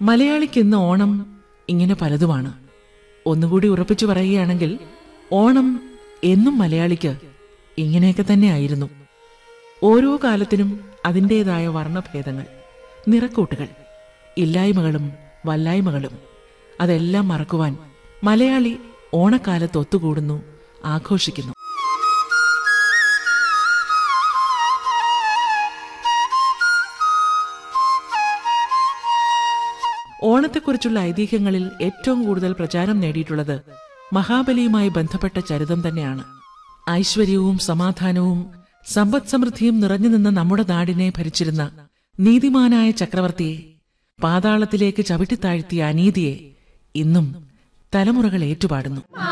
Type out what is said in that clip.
മലയാളിക്ക് ഇന്ന് ഓണം ഇങ്ങനെ പലതുമാണ് ഒന്നുകൂടി ഉറപ്പിച്ചു പറയുകയാണെങ്കിൽ ഓണം എന്നും മലയാളിക്ക് ഇങ്ങനെയൊക്കെ തന്നെ ആയിരുന്നു ഓരോ കാലത്തിനും അതിൻ്റെതായ വർണ്ണഭേദങ്ങൾ നിറക്കൂട്ടുകൾ ഇല്ലായ്മകളും വല്ലായ്മകളും അതെല്ലാം മറക്കുവാൻ മലയാളി ഓണക്കാലത്ത് ഒത്തുകൂടുന്നു ആഘോഷിക്കുന്നു ഓണത്തെക്കുറിച്ചുള്ള ഐതിഹ്യങ്ങളിൽ ഏറ്റവും കൂടുതൽ പ്രചാരം നേടിയിട്ടുള്ളത് മഹാബലിയുമായി ബന്ധപ്പെട്ട ചരിതം തന്നെയാണ് ഐശ്വര്യവും സമാധാനവും സമ്പദ് സമൃദ്ധിയും നിറഞ്ഞു നിന്ന നമ്മുടെ നാടിനെ ഭരിച്ചിരുന്ന നീതിമാനായ ചക്രവർത്തിയെ പാതാളത്തിലേക്ക് ചവിട്ടിത്താഴ്ത്തിയ അനീതിയെ ഇന്നും തലമുറകൾ ഏറ്റുപാടുന്നു